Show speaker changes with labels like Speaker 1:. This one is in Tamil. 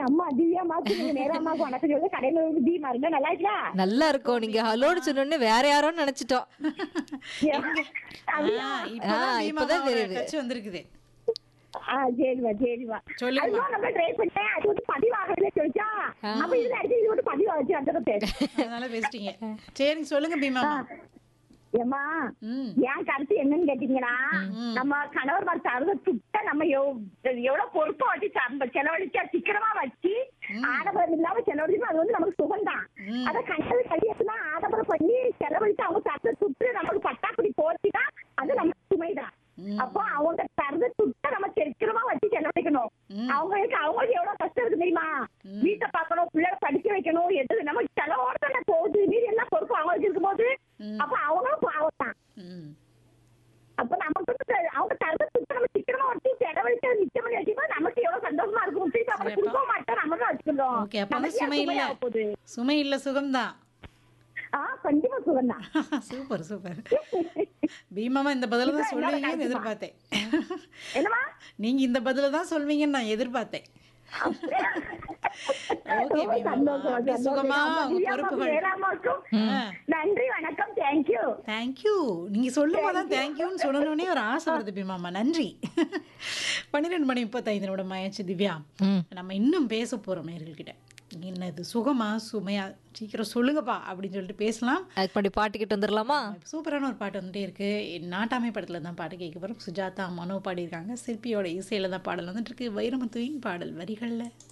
Speaker 1: எங்க அம்மா திவ்யா மாக்கு நீங்க நேரா அம்மாவுக்கு வணக்கம் சொல்லி கடையில இருந்து தீமா இருந்தா நல்லா இருக்கா
Speaker 2: நல்லா இருக்கும் நீங்க ஹலோன்னு சொன்னோடனே வேற யாரோன்னு நினைச்சிட்டோம்
Speaker 1: அப்படியா?
Speaker 3: ஆ, இப்பதான்
Speaker 2: ஆ,
Speaker 3: பீமாவோட
Speaker 2: இப்பதான் தெரியுது.
Speaker 3: touch வந்திருக்குது
Speaker 1: ஆ, சரிம்மா சரிம்மா
Speaker 3: சொல்லுங்கம்மா.
Speaker 1: அதுதான் நம்ம ட்ரை பண்ணேன் அது வந்து பதிவாகவே சொல்லிச்சா அப்ப இதுல அடிச்சு இது வந்து பதிவாச்சு அந்த பேர்
Speaker 3: அதனால பேசிட்டீங்க சரிங்க சொல்லுங்க பீமா
Speaker 1: ஏம்மா
Speaker 3: ம்
Speaker 1: என் கருத்து என்னன்னு கேட்டீங்கன்னா நம்ம கணவர் மாதிரி தருத துட்ட நம்ம எவ்- எவ்வளவு பொறுப்பா வச்சு நம்ம செலவழிச்சா சிக்கனமா வச்சு ஆடம்பரம் இல்லாம செலவழிச்சு அது வந்து நமக்கு சுகம்தான்
Speaker 3: ம்.
Speaker 1: அத கண்டது கையெழுத்துனா ஆடம்பரம் பண்ணி செலவழிச்சு அவங்க தரத சுட்டு நமக்கு பட்டாக்குடி போச்சுன்னா அது நமக்கு சுமைதான்
Speaker 3: ம்.
Speaker 1: அப்போ அவங்க தரத சுட்ட நம்ம சிக்கனமா வச்சு செலவழிக்கணும்
Speaker 3: ம்.
Speaker 1: அவங்களுக்கு அவங்களுக்கு எவ்வளவு கஷ்டம் இருக்கு தெரியுமா வீட்டை பார்க்கணும் பிள்ளைகளை படிக்க வைக்கணும் எது நம்ம செலவோட தானே போகுது மீறி எல்லாம் பொறுப்பு அவங்களுக்கு இருக்கும்போது
Speaker 3: ம்.
Speaker 1: அப்ப அவங்களும் பாவம் தான்
Speaker 3: ம்
Speaker 1: அப்ப நமக்கு வந்து அவங்க தரத சுத்த நம்ம சிக்கனமா வச்சு செலவழிச்சு அதை மிச்சம் பண்ணி வச்சுக்கோ நமக்கு எவ்வளவு சந்தோஷமா இருக்கும் திருப்பி அவங்க
Speaker 3: சரிப்பா.
Speaker 1: கொடுக்க மாட்டோம் நம்ம தான் வச்சுக்கிறோம்
Speaker 3: ஓகே அப்ப வந்து
Speaker 1: நமக்கு
Speaker 3: சுமை
Speaker 1: ஏன்
Speaker 3: இல்ல
Speaker 1: சுமையாக போகுது
Speaker 3: சுமை இல்ல சுகம்தான்
Speaker 1: ஆ கண்டிப்பா சுகம் தான்
Speaker 3: சூப்பர் சூப்பர் பீமாமா இந்த பதில தான்
Speaker 1: இதுதான் என்னோட
Speaker 3: சொல்லுவீங்கன்னு
Speaker 1: கருத்துப்பா.
Speaker 3: எதிர்பார்த்தேன்
Speaker 1: என்னமா
Speaker 3: நீங்க இந்த பதில தான் சொல்வீங்கன்னு நான் எதிர்பார்த்தேன் ஓகே
Speaker 1: ரொம்ப
Speaker 3: பீமா
Speaker 1: சந்தோஷம்,
Speaker 3: அப்படி
Speaker 1: சந்தோஷம்.
Speaker 3: சுகமா
Speaker 1: நம்ம
Speaker 3: உங்க
Speaker 1: திவ்யா அம்மாவுக்கும்
Speaker 3: பொறுப்புகள்
Speaker 1: வேலாம்மாவுக்கும்
Speaker 3: ஆ.
Speaker 1: நன்றி வணக்கம் தேங்க்யூ
Speaker 3: தேங்க்யூ நீங்க சொல்லும் போது தான் தேங்க்யூன்னு சொல்லணும்னே ஒரு ஆசை வருது பீமாமா நன்றி பன்னிரெண்டு மணி முப்பத்தைந்து நிமிடம் ஆயாச்சு திவ்யா
Speaker 2: ம்.
Speaker 3: நம்ம இன்னும் பேச போறோம் நேர்கள்கிட்ட என்னது சுகமா சுமையா சீக்கிரம் சொல்லுங்கப்பா அப்படின்னு சொல்லிட்டு பேசலாம்
Speaker 2: அதுக்கு முன்னாடி பாட்டுக்கிட்டு வந்துடலாமா
Speaker 3: சூப்பரான ஒரு பாட்டு வந்துட்டே இருக்கு நாட்டாமை படத்துல தான் பாட்டு கேட்க போறோம் சுஜாதா மனோ பாடியிருக்காங்க சிற்பியோட இசையில தான் பாடல் வந்துட்டு இருக்கு வைரமுத்துவின் பாடல் வரிகள்ல